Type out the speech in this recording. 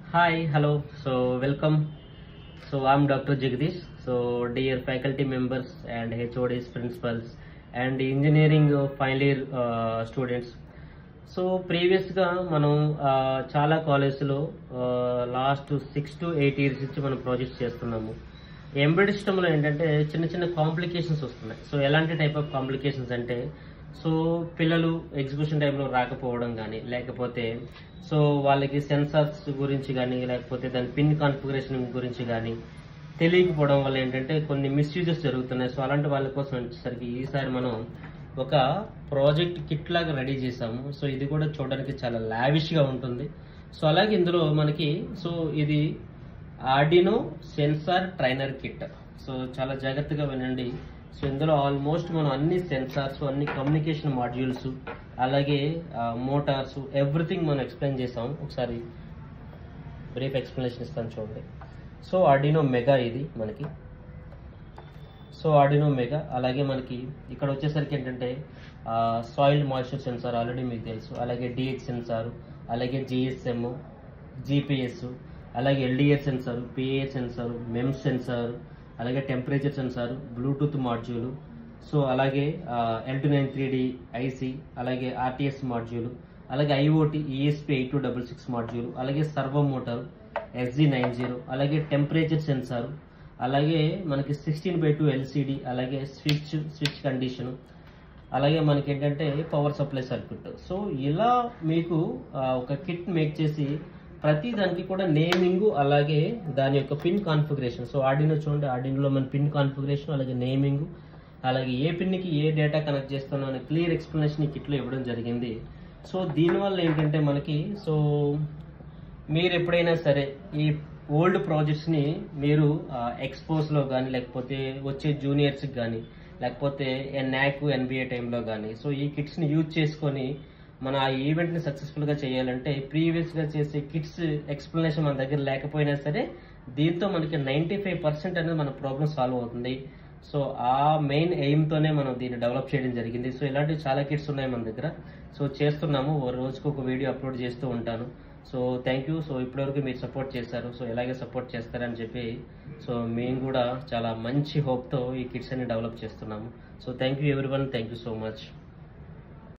Hi, hello. So welcome. So I'm Dr. Jagdish. So dear faculty members and HODs, principals and engineering uh, final year uh, students. So ప్రీవియస్గా మనం ఆ, చాలా కాలేజ్లో last six to eight years నుంచి మనం projects చేస్తున్నాము embroidery సిస్టంలో ఏంటంటే చిన్న చిన్న కాంప్లికేషన్స్ వస్తున్నాయి సో ఎలాంటి టైప్ ఆఫ్ కాంప్లికేషన్స్ అంటే సో పిల్లలు ఎగ్జిక్యూషన్ టైంలో రాకపోవడం కానీ లేకపోతే సో వాళ్ళకి సెన్సార్స్ గురించి కానీ లేకపోతే దాని పిన్ కాన్ఫిగరేషన్ గురించి కానీ తెలియకపోవడం వల్ల ఏంటంటే కొన్ని మిస్యూజెస్ జరుగుతున్నాయి సో అలాంటి వాళ్ళ కోసం వచ్చేసరికి ఈసారి మనం ఒక ప్రాజెక్ట్ కిట్ లాగా రెడీ చేసాము సో ఇది కూడా చూడడానికి చాలా లావిష్ గా ఉంటుంది సో అలాగే ఇందులో మనకి సో ఇది Arduino sensor trainer kit so చాలా జాగ్రత్తగా వినండి సో ఇందులో ఆల్మోస్ట్ మనం అన్ని సెన్సార్స్ అన్ని కమ్యూనికేషన్ మాడ్యూల్స్ అలాగే మోటార్స్ ఎవ్రీథింగ్ మనం ఎక్స్ప్లెయిన్ చేసాం ఒకసారి బ్రీఫ్ ఎక్స్ప్లెనేషన్ ఇస్తాను చూడండి సో ఆర్డినో మెగా ఇది మనకి సో ఆర్డినో మెగా అలాగే మనకి ఇక్కడ వచ్చేసరికి ఏంటంటే సాయిల్ మాయిశ్చర్ సెన్సార్ ఆల్రెడీ మీకు తెలుసు అలాగే డిహెచ్ సెన్సార్ అలాగే జిఎస్ఎం జిపిఎస్ అలాగే LDS sensor PA sensor mem sensor అలాగే temperature sensor Bluetooth module so అలాగే L two nine three D IC అలాగే ఆర్టీఎస్ మాడ్యూల్ అలాగే IOT ESP eight two double six module అలాగే servo motor SG nine zero అలాగే temperature sensor అలాగే మనకి sixteen by two LCD అలాగే switch switch condition అలాగే మనకి ఏంటంటే పవర్ సప్లై సర్క్యూట్ సో ఇలా మీకు ఆ, ఒక కిట్ మేక్ చేసి ప్రతి దానికి కూడా నేమింగ్ అలాగే దాని యొక్క పిన్ కాన్ఫిగరేషన్ సో ఆర్డినో చూడండి ఆర్డినోలో మన పిన్ కాన్ఫిగరేషన్ అలాగే నేమింగ్ అలాగే ఏ పిన్కి ఏ డేటా కనెక్ట్ చేస్తానో అనే క్లియర్ ఎక్స్ప్లెనేషన్ ఈ కిట్లో ఇవ్వడం జరిగింది సో దీనివల్ల ఏంటంటే మనకి సో మీరు ఎప్పుడైనా సరే ఈ ఓల్డ్ ప్రాజెక్ట్స్ని మీరు ఎక్స్పోస్లో కానీ లేకపోతే వచ్చే జూనియర్స్కి కానీ లేకపోతే నాక్ ఎన్బిఏ టైంలో కానీ సో ఈ కిట్స్ని యూజ్ చేసుకొని మన ఆ ఈవెంట్ని సక్సెస్ఫుల్గా చేయాలంటే ప్రీవియస్గా చేసే కిట్స్ ఎక్స్ప్లెనేషన్ మన దగ్గర లేకపోయినా సరే దీంతో మనకి నైంటీ ఫైవ్ పర్సెంట్ అనేది మన ప్రాబ్లమ్ సాల్వ్ అవుతుంది సో ఆ మెయిన్ ఎయిమ్తోనే మనం దీన్ని డెవలప్ చేయడం జరిగింది సో ఇలాంటివి చాలా కిట్స్ ఉన్నాయి మన దగ్గర సో చేస్తున్నాము ఓ రోజుకు ఒక వీడియో అప్లోడ్ చేస్తూ ఉంటాను సో థ్యాంక్ యూ సో ఇప్పటివరకు మీరు సపోర్ట్ చేశారు సో ఇలాగే సపోర్ట్ చేస్తారని చెప్పి సో మేము కూడా చాలా మంచి హోప్తో ఈ కిట్స్ అన్ని డెవలప్ చేస్తున్నాము so thank you everyone thank you so much